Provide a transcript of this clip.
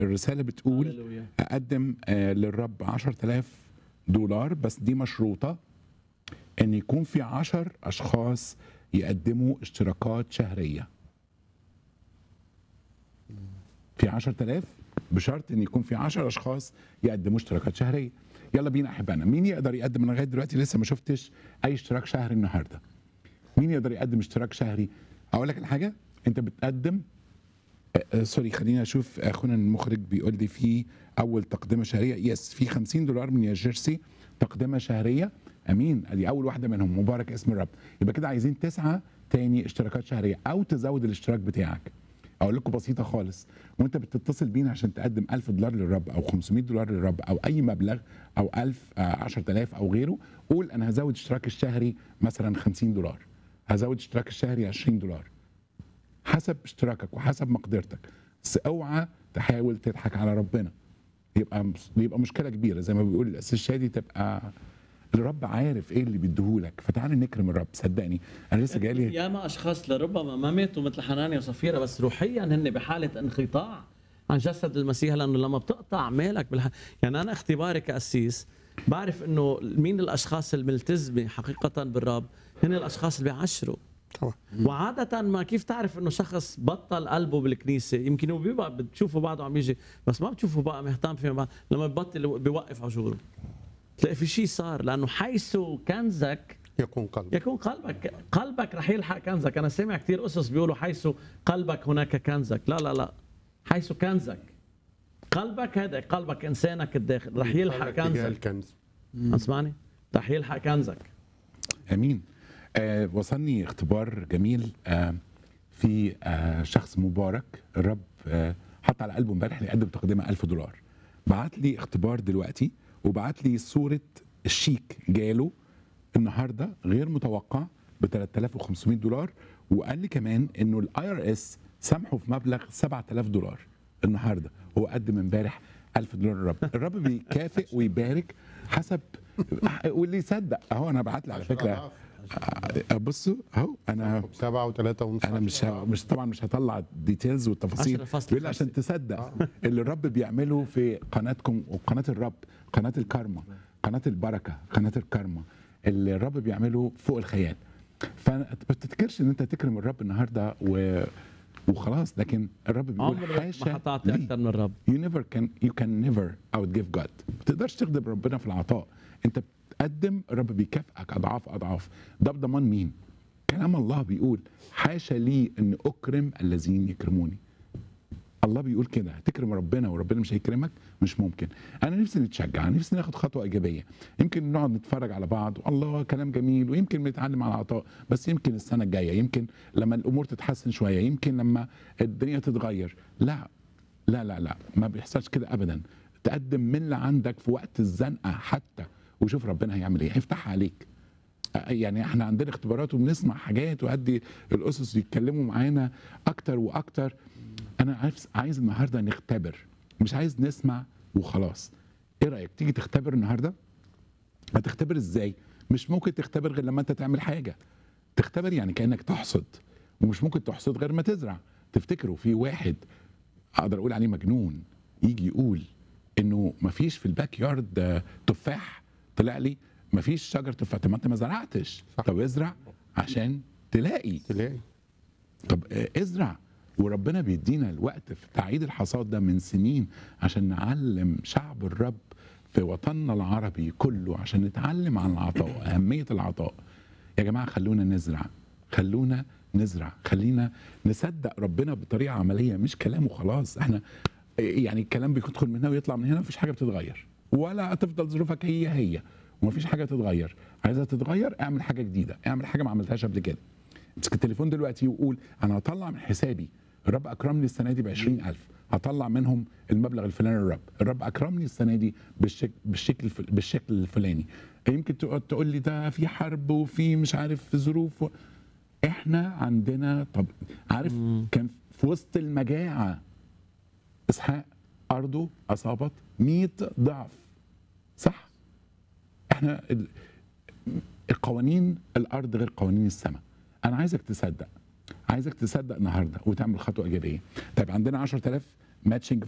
الرساله بتقول هللويا. اقدم آه، للرب 10000 دولار بس دي مشروطه ان يكون في 10 اشخاص يقدموا اشتراكات شهريه في 10000 بشرط ان يكون في 10 اشخاص يقدموا اشتراكات شهريه يلا بينا احبائنا مين يقدر يقدم انا لغايه دلوقتي لسه ما شفتش اي اشتراك شهري النهارده مين يقدر يقدم اشتراك شهري اقول لك الحاجه انت بتقدم آه، آه، سوري خلينا اشوف اخونا المخرج بيقول لي في اول تقدمه شهريه يس في 50 دولار من يا جيرسي تقدمه شهريه امين ادي اول واحده منهم مبارك اسم الرب يبقى كده عايزين تسعه تاني اشتراكات شهريه او تزود الاشتراك بتاعك اقول لكم بسيطه خالص وانت بتتصل بينا عشان تقدم 1000 دولار للرب او 500 دولار للرب او اي مبلغ او 1000 آه، 10000 او غيره قول انا هزود اشتراك الشهري مثلا 50 دولار هزود اشتراك الشهري 20 دولار حسب اشتراكك وحسب مقدرتك بس اوعى تحاول تضحك على ربنا يبقى يبقى مشكله كبيره زي ما بيقول الاساس الشادي تبقى الرب عارف ايه اللي بيديهولك فتعال نكرم الرب صدقني انا لسه جالي ياما اشخاص لربما ما ماتوا مثل حنانيا وصفيره بس روحيا هن بحاله انقطاع عن جسد المسيح لانه لما بتقطع مالك بالح... يعني انا اختباري كاسيس بعرف انه مين الاشخاص الملتزمه حقيقه بالرب هن الاشخاص اللي بيعشروا طبعا وعادة ما كيف تعرف انه شخص بطل قلبه بالكنيسة يمكن هو بيبقى بتشوفه بعده عم يجي بس ما بتشوفه بقى مهتم فيما بعد لما ببطل بيوقف عجوره تلاقي في شيء صار لانه حيث كنزك يكون قلب يكون قلبك قلبك رح يلحق كنزك انا سامع كثير قصص بيقولوا حيث قلبك هناك كنزك لا لا لا حيث كنزك قلبك هذا قلبك انسانك الداخل رح يلحق قلبك تجاه كنزك الكنز اسمعني رح يلحق كنزك امين آه وصلني اختبار جميل آه في آه شخص مبارك الرب آه حط على قلبه امبارح يقدم تقدمه 1000 دولار بعت لي اختبار دلوقتي وبعت لي صوره الشيك جاله النهارده غير متوقع ب 3500 دولار وقال لي كمان انه الاي ار اس سامحه في مبلغ 7000 دولار النهارده هو قدم امبارح 1000 دولار للرب الرب بيكافئ ويبارك حسب واللي يصدق اهو انا بعت لي على فكره آه، بصوا اهو انا سبعة وثلاثة ونص انا مش ه- مش طبعا مش هطلع الديتيلز والتفاصيل 10 فاصلة بيقول لي عشان تصدق اللي الرب بيعمله في قناتكم وقناه الرب قناه الكارما قناه البركه قناه الكارما اللي الرب بيعمله فوق الخيال فما تفتكرش ان انت تكرم الرب النهارده و... وخلاص لكن الرب بيقول عمرك ما حاشا حتعطي لي. اكثر من الرب you never can you can never outgive God ما تقدرش تخدم ربنا في العطاء انت بتقدم الرب بيكافئك اضعاف اضعاف ده بضمان مين كلام الله بيقول حاشا لي ان اكرم الذين يكرموني الله بيقول كده هتكرم ربنا وربنا مش هيكرمك مش ممكن انا نفسي نتشجع نفسي ناخد خطوه ايجابيه يمكن نقعد نتفرج على بعض الله كلام جميل ويمكن بنتعلم على العطاء بس يمكن السنه الجايه يمكن لما الامور تتحسن شويه يمكن لما الدنيا تتغير لا لا لا لا ما بيحصلش كده ابدا تقدم من اللي عندك في وقت الزنقه حتى وشوف ربنا هيعمل ايه هيفتحها عليك يعني احنا عندنا اختبارات وبنسمع حاجات وادي الاسس يتكلموا معانا اكتر واكتر انا عايز عايز النهارده نختبر مش عايز نسمع وخلاص ايه رايك تيجي تختبر النهارده هتختبر ازاي مش ممكن تختبر غير لما انت تعمل حاجه تختبر يعني كانك تحصد ومش ممكن تحصد غير ما تزرع تفتكروا في واحد اقدر اقول عليه مجنون يجي يقول انه مفيش في الباك يارد آه، تفاح طلع لي مفيش شجر تفاح طب ما انت ما زرعتش صح. طب ازرع عشان تلاقي تلاقي طب آه، ازرع وربنا بيدينا الوقت في تعيد الحصاد ده من سنين عشان نعلم شعب الرب في وطننا العربي كله عشان نتعلم عن العطاء أهمية العطاء يا جماعة خلونا نزرع خلونا نزرع خلينا نصدق ربنا بطريقة عملية مش كلام وخلاص احنا يعني الكلام بيدخل من هنا ويطلع من هنا مفيش حاجة بتتغير ولا هتفضل ظروفك هي هي ومفيش حاجة تتغير عايزها تتغير اعمل حاجة جديدة اعمل حاجة ما عملتهاش قبل كده امسك التليفون دلوقتي وقول انا هطلع من حسابي الرب اكرمني السنه دي ب 20000 هطلع منهم المبلغ الفلاني للرب الرب اكرمني السنه دي بالشكل بالشكل الف- بالشكل الفلاني يمكن تقعد تقول لي ده في حرب وفي مش عارف ظروف و... احنا عندنا طب عارف كان في وسط المجاعه اسحاق ارضه اصابت 100 ضعف صح احنا ال- القوانين الارض غير قوانين السماء انا عايزك تصدق عايزك تصدق النهارده وتعمل خطوه ايجابيه طيب عندنا 10000 ماتشنج